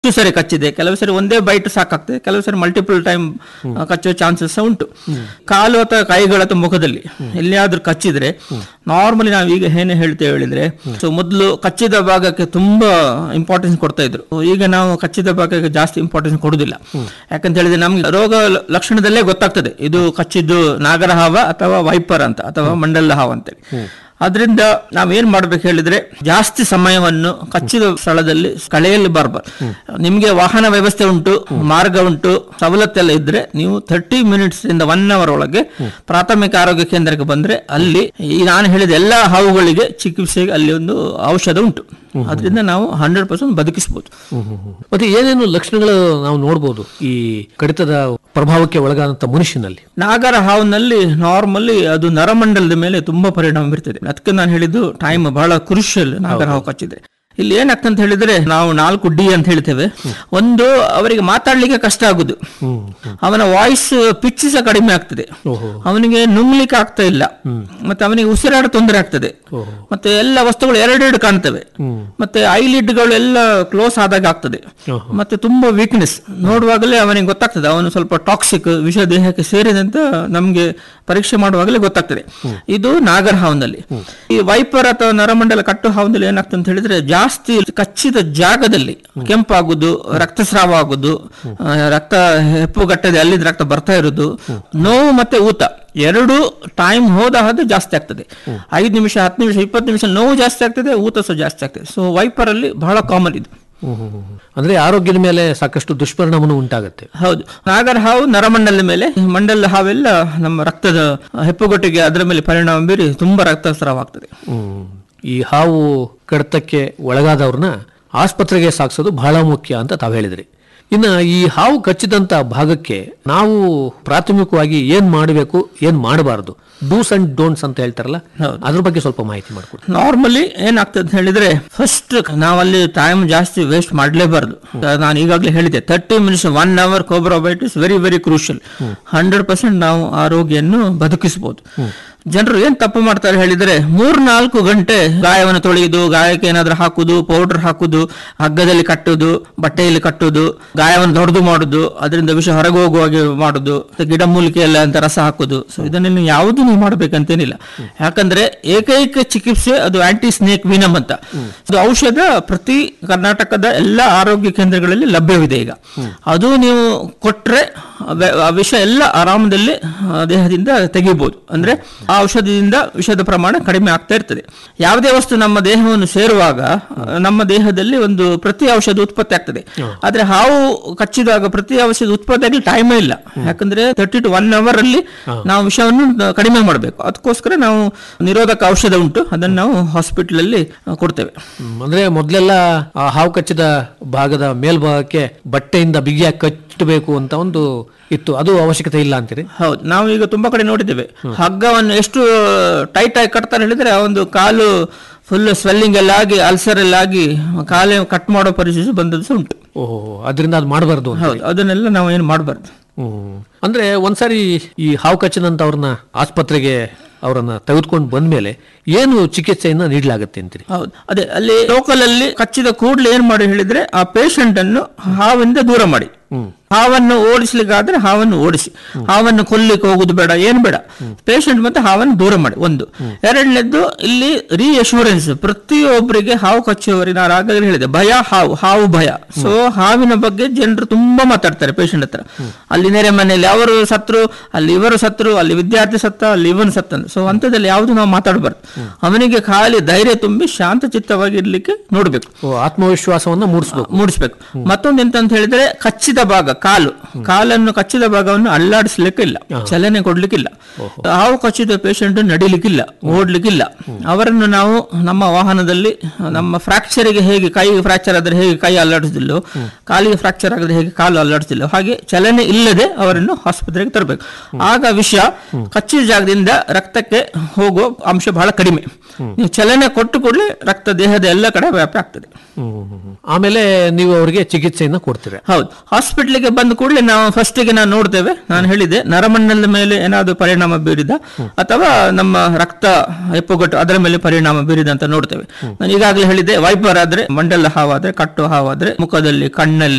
ಎಷ್ಟು ಸರಿ ಕಚ್ಚಿದೆ ಕೆಲವು ಸರಿ ಒಂದೇ ಬೈಟ್ ಸಾಕಾಗ್ತದೆ ಕೆಲವು ಸರಿ ಮಲ್ಟಿಪಲ್ ಟೈಮ್ ಕಚ್ಚುವ ಚಾನ್ಸಸ್ ಉಂಟು ಕಾಲು ಅಥವಾ ಕೈಗಳ ಅಥವಾ ಮುಖದಲ್ಲಿ ಎಲ್ಲಿಯಾದ್ರೂ ಕಚ್ಚಿದ್ರೆ ನಾರ್ಮಲಿ ನಾವು ಈಗ ಏನೇ ಹೇಳ್ತೇವೆ ಹೇಳಿದ್ರೆ ಸೊ ಮೊದಲು ಕಚ್ಚಿದ ಭಾಗಕ್ಕೆ ತುಂಬಾ ಇಂಪಾರ್ಟೆನ್ಸ್ ಕೊಡ್ತಾ ಇದ್ರು ಈಗ ನಾವು ಕಚ್ಚಿದ ಭಾಗಕ್ಕೆ ಜಾಸ್ತಿ ಇಂಪಾರ್ಟೆನ್ಸ್ ಕೊಡುದಿಲ್ಲ ಯಾಕಂತ ಹೇಳಿದ್ರೆ ನಮ್ಗೆ ರೋಗ ಲ- ಲಕ್ಷಣದಲ್ಲೇ ಗೊತ್ತಾಗ್ತದೆ ಇದು ಕಚ್ಚಿದ್ದು ನಾಗರ ಹಾವ ಅಥವಾ ವೈಪರ್ ಅಂತ ಅಥವಾ ಮಂಡಲ ಹಾವ ಅಂತೇಳಿ ಅದರಿಂದ ನಾವೇನ್ ಮಾಡ್ಬೇಕು ಹೇಳಿದ್ರೆ ಜಾಸ್ತಿ ಸಮಯವನ್ನು ಕಚ್ಚಿದ ಸ್ಥಳದಲ್ಲಿ ಕಳೆಯಲು ಬಾರ್ಬಾರ್ದು ನಿಮ್ಗೆ ವಾಹನ ವ್ಯವಸ್ಥೆ ಉಂಟು ಮಾರ್ಗ ಉಂಟು ಸವಲತ್ತೆಲ್ಲ ಇದ್ರೆ ನೀವು ಥರ್ಟಿ ಮಿನಿಟ್ಸ್ ಇಂದ ಒನ್ ಅವರ್ ಒಳಗೆ ಪ್ರಾಥಮಿಕ ಆರೋಗ್ಯ ಕೇಂದ್ರಕ್ಕೆ ಬಂದ್ರೆ ಅಲ್ಲಿ ಈ ನಾನು ಹೇಳಿದ ಎಲ್ಲಾ ಹಾವುಗಳಿಗೆ ಚಿಕಿತ್ಸೆಗೆ ಅಲ್ಲಿ ಒಂದು ಔಷಧ ಉಂಟು ಅದರಿಂದ ನಾವು ಹಂಡ್ರೆಡ್ ಪರ್ಸೆಂಟ್ ಬದುಕಿಸಬಹುದು ಮತ್ತೆ ಏನೇನು ಲಕ್ಷಣಗಳು ನಾವು ನೋಡ್ಬೋದು ಈ ಕಡಿತದ ಪ್ರಭಾವಕ್ಕೆ ಒಳಗಾದಂತ ಮನುಷ್ಯನಲ್ಲಿ ನಾಗರ ಹಾವಿನಲ್ಲಿ ನಾರ್ಮಲಿ ಅದು ನರಮಂಡಲದ ಮೇಲೆ ತುಂಬಾ ಪರಿಣಾಮ ಬೀರ್ತದೆ ಅದಕ್ಕೆ ನಾನು ಹೇಳಿದ್ದು ಟೈಮ್ ಬಹಳ ಕ್ರುಷಿಯಲ್ ನಾಗರ ಹಾವು ಕಚ್ಚಿದ್ರೆ ಇಲ್ಲಿ ಏನಾಗ್ತಂತ ಹೇಳಿದ್ರೆ ನಾವು ನಾಲ್ಕು ಡಿ ಅಂತ ಹೇಳ್ತೇವೆ ಒಂದು ಅವರಿಗೆ ಮಾತಾಡ್ಲಿಕ್ಕೆ ಕಷ್ಟ ಆಗುದು ಅವನ ವಾಯ್ಸ್ ಪಿಚ್ ಸಹ ಕಡಿಮೆ ಆಗ್ತದೆ ಅವನಿಗೆ ನುಂಗ್ಲಿಕ್ಕೆ ಆಗ್ತಾ ಇಲ್ಲ ಮತ್ತೆ ಅವನಿಗೆ ಉಸಿರಾಡ ತೊಂದರೆ ಆಗ್ತದೆ ಮತ್ತೆ ಎಲ್ಲ ವಸ್ತುಗಳು ಎರಡೆರಡು ಕಾಣ್ತವೆ ಮತ್ತೆ ಐಲಿಡ್ಗಳು ಎಲ್ಲ ಕ್ಲೋಸ್ ಆದಾಗ ಆಗ್ತದೆ ಮತ್ತೆ ತುಂಬಾ ವೀಕ್ನೆಸ್ ನೋಡುವಾಗಲೇ ಅವನಿಗೆ ಗೊತ್ತಾಗ್ತದೆ ಅವನು ಸ್ವಲ್ಪ ಟಾಕ್ಸಿಕ್ ವಿಷ ದೇಹಕ್ಕೆ ಸೇರಿದಂತ ನಮ್ಗೆ ಪರೀಕ್ಷೆ ಮಾಡುವಾಗಲೇ ಗೊತ್ತಾಗ್ತದೆ ಇದು ನಾಗರ ಹಾವಿನಲ್ಲಿ ಈ ವೈಪರ್ ಅಥವಾ ನರಮಂಡಲ ಕಟ್ಟು ಹಾವಿನಲ್ಲಿ ಏನಾಗ್ತದೆ ಅಂತ ಹೇಳಿದ್ರೆ ಜಾಸ್ತಿ ಕಚ್ಚಿದ ಜಾಗದಲ್ಲಿ ಕೆಂಪಾಗುದು ರಕ್ತಸ್ರಾವ ಆಗುದು ಆ, ರಕ್ತ ಹೆಪ್ಪುಗಟ್ಟದೆ ಅಲ್ಲಿಂದ ರಕ್ತ ಬರ್ತಾ ಇರುದು ನೋವು ಮತ್ತೆ ಊತ ಎರಡು ಟೈಮ್ ಹೋದ ಹಾಗೆ ಜಾಸ್ತಿ ಆಗ್ತದೆ ಐದು ನಿಮಿಷ ಹತ್ತು ನಿಮಿಷ ಇಪ್ಪತ್ತು ನಿಮಿಷ ನೋವು ಜಾಸ್ತಿ ಆಗ್ತದೆ ಊತ ಸಹ ಜಾಸ್ತಿ ಆಗ್ತದೆ ಸೊ ವೈಪರ್ ಅಲ್ಲಿ ಬಹಳ ಕಾಮನ್ ಇದು ಅಂದ್ರೆ ಆರೋಗ್ಯದ ಮೇಲೆ ಸಾಕಷ್ಟು ದುಷ್ಪರಿಣಾಮನೂ ಉಂಟಾಗತ್ತೆ ಹೌದು ನಾಗರ ಹಾವು ನರಮಂಡಲದ ಮೇಲೆ ಮಂಡಲ ಹಾವೆಲ್ಲ ನಮ್ಮ ರಕ್ತದ ಹೆಪ್ಪುಗೊಟ್ಟಿಗೆ ಅದರ ಮೇಲೆ ಪರಿಣಾಮ ಬೀರಿ ತುಂಬಾ ರಕ್ತಸ್ರಾವ ಆಗ್ತದೆ ಹ್ಮ್. ಈ ಹಾವು ಕಡಿತಕ್ಕೆ ಒಳಗಾದವ್ರನ್ನ ಆಸ್ಪತ್ರೆಗೆ ಸಾಗಿಸೋದು ಬಹಳ ಮುಖ್ಯ ಅಂತ ತಾವು ಹೇಳಿದ್ರಿ ಇನ್ನ ಈ ಹಾವು ಕಚ್ಚಿದಂತ ಭಾಗಕ್ಕೆ ನಾವು ಪ್ರಾಥಮಿಕವಾಗಿ ಏನ್ ಮಾಡಬೇಕು ಏನ್ ಮಾಡಬಾರದು ಡೂಸ್ ಅಂಡ್ ಡೋಂಟ್ಸ್ ಅಂತ ಹೇಳ್ತಾರಲ್ಲ ಅದ್ರ ಬಗ್ಗೆ ಸ್ವಲ್ಪ ಮಾಹಿತಿ ಮಾಡ್ಕೊಡಿ ನಾರ್ಮಲಿ ಏನಾಗ್ತದೆ ಅಂತ ಹೇಳಿದ್ರೆ ಫಸ್ಟ್ ನಾವಲ್ಲಿ ಟೈಮ್ ಜಾಸ್ತಿ ವೇಸ್ಟ್ ಮಾಡಲೇಬಾರ್ದು ನಾನು ಈಗಾಗಲೇ ಹೇಳಿದೆ thirty minutes one hour cobra bite is very very crucial hundred percent ನಾವು ಆ ರೋಗಿಯನ್ನು ಬದುಕಿಸಬಹುದು ಜನರು ಏನ್ ತಪ್ಪು ಮಾಡ್ತಾರೆ ಹೇಳಿದ್ರೆ ಮೂರ್ನಾಲ್ಕು ಗಂಟೆ ಗಾಯವನ್ನು ತೊಳೆಯುವುದು ಗಾಯಕ್ಕೆ ಏನಾದ್ರೂ ಹಾಕುದು ಪೌಡರ್ ಹಾಕುದು ಹಗ್ಗದಲ್ಲಿ ಕಟ್ಟುದು ಬಟ್ಟೆಯಲ್ಲಿ ಕಟ್ಟುದು ಗಾಯವನ್ನು ದೊಡ್ಡದು ಮಾಡುದು ಅದರಿಂದ ವಿಷ ಹೊರಗೆ ಹೋಗುವ ಹಾಗೆ ಮಾಡುದು ಮತ್ತೆ ಗಿಡಮೂಲಿಕೆ ಎಲ್ಲ ಅಂತ ರಸ ಹಾಕುದು ಸೊ ಇದನ್ನೆಲ್ಲ ಯಾವುದು ನೀವು ಮಾಡ್ಬೇಕಂತೇನಿಲ್ಲ ಯಾಕಂದ್ರೆ ಏಕೈಕ ಚಿಕಿತ್ಸೆ ಅದು ಆಂಟಿ ಸ್ನೇಕ್ ವಿನಮ್ ಅಂತ ಅದು ಔಷಧ ಪ್ರತಿ ಕರ್ನಾಟಕದ ಎಲ್ಲ ಆರೋಗ್ಯ ಕೇಂದ್ರಗಳಲ್ಲಿ ಲಭ್ಯವಿದೆ ಈಗ ಅದು ನೀವು ಕೊಟ್ರೆ ಅವೆ- ಆ ವಿಷ ಎಲ್ಲ ಆರಾಮದಲ್ಲಿ ಆ, ದೇಹದಿಂದ ತೆಗಿಬಹುದು ಅಂದ್ರೆ ಆ ಔಷಧದಿಂದ ವಿಷದ ಪ್ರಮಾಣ ಕಡಿಮೆ ಆಗ್ತಾ ಇರ್ತದೆ ಯಾವುದೇ ವಸ್ತು ನಮ್ಮ ದೇಹವನ್ನು ಸೇರುವಾಗ ಆ, ನಮ್ಮ ದೇಹದಲ್ಲಿ ಒಂದು ಪ್ರತಿ ಔಷಧ ಉತ್ಪತ್ತಿ ಆಗ್ತದೆ ಆದ್ರೆ ಹಾವು ಕಚ್ಚಿದಾಗ ಪ್ರತಿ ಔಷಧ ಉತ್ಪತ್ತಿ ಆಗಲಿ ಟೈಮೇ ಇಲ್ಲ ಯಾಕಂದ್ರೆ ತರ್ಟಿ ಟು ಒನ್ ಅವರ್ ಅಲ್ಲಿ ನಾವು ವಿಷವನ್ನು ನ- ಕಡಿಮೆ ಮಾಡಬೇಕು ಅದಕ್ಕೋಸ್ಕರ ನಾವು ನಿರೋಧಕ ಔಷಧ ಉಂಟು ಅದನ್ನು ನಾವು ಹಾಸ್ಪಿಟಲ್ ಅಲ್ಲಿ ಆ, ಕೊಡ್ತೇವೆ ಹ್ಮ್. ಅಂದ್ರೆ ಮೊದ್ಲೆಲ್ಲ ಆ ಹಾವು ಕಚ್ಚಿದ ಭಾಗದ ಮೇಲ್ಭಾಗಕ್ಕೆ ಬಟ್ಟೆಯಿಂದ ಬಿಗಿಯಾಗಿ ಕಟ್ಟಬೇಕು ಅಂತ ಒಂದು ಇತ್ತು ಅದು ಅವಶ್ಯಕತೆ ಇಲ್ಲ ಅಂತೀರಿ ಹೌದು ನಾವು ಈಗ ತುಂಬಾ ಕಡೆ ನೋಡಿದ್ದೇವೆ ಹಗ್ಗವನ್ನು ಎಷ್ಟು ಟೈಟ್ ಆಗಿ ಕಟ್ತಾರೆ ಹೇಳಿದ್ರೆ ಆ ಒಂದು ಕಾಲು ಫುಲ್ ಸ್ವೆಲ್ಲಿಂಗ್ ಎಲ್ಲ ಆಗಿ ಅಲ್ಸರ್ ಎಲ್ಲ ಆಗಿ ಕಾಲೇ ಕಟ್ ಮಾಡೋ ಪರಿಸ್ಥಿತಿ ಬಂದದ್ದು ಸಹ ಉಂಟು ಓಹೋ ಅದರಿಂದ ಅದು ಮಾಡಬಾರ್ದು ಅಂತ ಹೌದು ಅದನ್ನೆಲ್ಲ ನಾವು ಏನು ಮಾಡಬಾರ್ದು ಹ್ಮ್. ಅಂದ್ರೆ ಒಂದ್ಸಾರಿ ಈ ಹಾವು ಕಚ್ಚಿದಂತವ್ರನ್ನ ಆಸ್ಪತ್ರೆಗೆ ಅವರನ್ನ ತೆಗೆದುಕೊಂಡು ಬಂದ್ಮೇಲೆ ಏನು ಚಿಕಿತ್ಸೆಯನ್ನ ನೀಡಲಾಗತ್ತೆ ಅಂತೀರಿ ಹೌದು ಅದೇ ಅಲ್ಲಿ ಲೋಕಲ್ ಅಲ್ಲಿ ಕಚ್ಚಿದ ಕೂಡಲೇ ಏನ್ ಮಾಡಿ ಹೇಳಿದ್ರೆ ಆ ಪೇಷಂಟ್ ಅನ್ನು ಹಾವಿಂದ ದೂರ ಮಾಡಿ ಹಾವನ್ನು ಓಡಿಸ್ಲಿಕ್ಕಾದ್ರೆ ಹಾವನ್ನು ಓಡಿಸಿ ಹಾವನ್ನು ಕೊಲ್ಲಿಕ್ಕೆ ಹೋಗುದು ಬೇಡ ಏನ್ ಬೇಡ ಪೇಷಂಟ್ ಮತ್ತೆ ಹಾವನ್ನು ದೂರ ಮಾಡಿ ಒಂದು ಎರಡನೇದ್ದು ಇಲ್ಲಿ ರಿಅಶ್ಯೂರೆನ್ಸ್ ಪ್ರತಿಯೊಬ್ಬರಿಗೆ ಹಾವು ಕಚ್ಚುವವರಿಗೆ ನಾನು ಆಗಾಗಲೇ ಹೇಳಿದೆ ಭಯ ಹಾವು ಹಾವು ಭಯ ಸೊ ಹಾವಿನ ಬಗ್ಗೆ ಜನರು ತುಂಬಾ ಮಾತಾಡ್ತಾರೆ ಪೇಷಂಟ್ ಹತ್ರ ಅಲ್ಲಿ ನೆರೆ ಮನೆಯಲ್ಲಿ ಅವರು ಸತ್ರು ಅಲ್ಲಿ ಇವರು ಸತ್ರು ಅಲ್ಲಿ ವಿದ್ಯಾರ್ಥಿ ಸತ್ತ ಅಲ್ಲಿ ಇವನು ಸತ್ತನು ಸೊ ಅಂಥದ್ದಲ್ಲಿ ಯಾವುದು ನಾವು ಮಾತಾಡಬಾರ್ದು ಅವನಿಗೆ ಖಾಲಿ ಧೈರ್ಯ ತುಂಬಿ ಶಾಂತ ಚಿತ್ತವಾಗಿ ಇರ್ಲಿಕ್ಕೆ ನೋಡ್ಬೇಕು ಓ, ಆತ್ಮವಿಶ್ವಾಸವನ್ನ ಮೂಡಿಸ್ಬೇಕು ಮೂಡಿಸ್ಬೇಕು ಮತ್ತೊಂದು ಎಂತ ಅಂತ ಹೇಳಿದ್ರೆ ಕಚ್ಚಿದ ಭಾಗ ಕಾಲು ಕಾಲನ್ನು ಕಚ್ಚಿದ ಭಾಗವನ್ನು ಅಲ್ಲಾಡಿಸ್ಲಿಕ್ಕೆ ಇಲ್ಲ ಚಲನೆ ಕೊಡ್ಲಿಕ್ಕಿಲ್ಲ ಹಾವು ಕಚ್ಚಿದ ಪೇಷಂಟ್ ನಡಿಲಿಕ್ಕಿಲ್ಲ ಓಡ್ಲಿಕ್ಕಿಲ್ಲ ಅವರನ್ನು ನಾವು ನಮ್ಮ ವಾಹನದಲ್ಲಿ ನಮ್ಮ ಫ್ರಾಕ್ಚರ್ಗೆ ಹೇಗೆ ಕೈ ಫ್ರಾಕ್ಚರ್ ಆದ್ರೆ ಹೇಗೆ ಕೈ ಅಲ್ಲಾಡಿಸಿದಿಲ್ಲೋ ಕಾಲಿಗೆ ಫ್ರಾಕ್ಚರ್ ಆಗದೆ ಹೇಗೆ ಕಾಲು ಅಲ್ಲಾಡಿಸಿಲ್ಲ ಹಾಗೆ ಚಲನೆ ಇಲ್ಲದೆ ಅವರನ್ನು ಆಸ್ಪತ್ರೆಗೆ ತರಬೇಕು ಆಗ ವಿಷ ಕಚ್ಚಿದ ಜಾಗದಿಂದ ರಕ್ತಕ್ಕೆ ಹೋಗುವ ಅಂಶ ಬಹಳ ಕಡಿಮೆ ನೀವು ಚಲನೆ ಕೊಟ್ಟು ಕೂಡಲೇ ರಕ್ತ ದೇಹದ ಎಲ್ಲ ಕಡೆ ವ್ಯಾಪಿ ಆಗ್ತದೆ ಆಮೇಲೆ ನೀವು ಅವರಿಗೆ ಚಿಕಿತ್ಸೆಯನ್ನ ಕೊಡ್ತೀರಾ ಹೌದು ಹಾಸ್ಪಿಟ್ಲಿಗೆ ಬಂದ ಕೂಡಲೇ ನಾವು ಫಸ್ಟಿಗೆ ನಾವು ನೋಡ್ತೇವೆ ನಾನು ಹೇಳಿದೆ ನರಮಂಡಲದ ಮೇಲೆ ಏನಾದ್ರು ಪರಿಣಾಮ ಬೀರಿದ ಅಥವಾ ನಮ್ಮ ರಕ್ತ ಹೆಪ್ಪುಗಟ್ಟು ಅದರ ಮೇಲೆ ಪರಿಣಾಮ ಬೀರಿದ ಅಂತ ನೋಡ್ತೇವೆ ನಾನು ಈಗಾಗಲೇ ಹೇಳಿದೆ ವೈಪರ್ ಆದ್ರೆ ಮಂಡಲ ಹಾವಾದ್ರೆ ಕಟ್ಟು ಹಾವಾದ್ರೆ ಮುಖದಲ್ಲಿ ಕಣ್ಣಲ್ಲಿ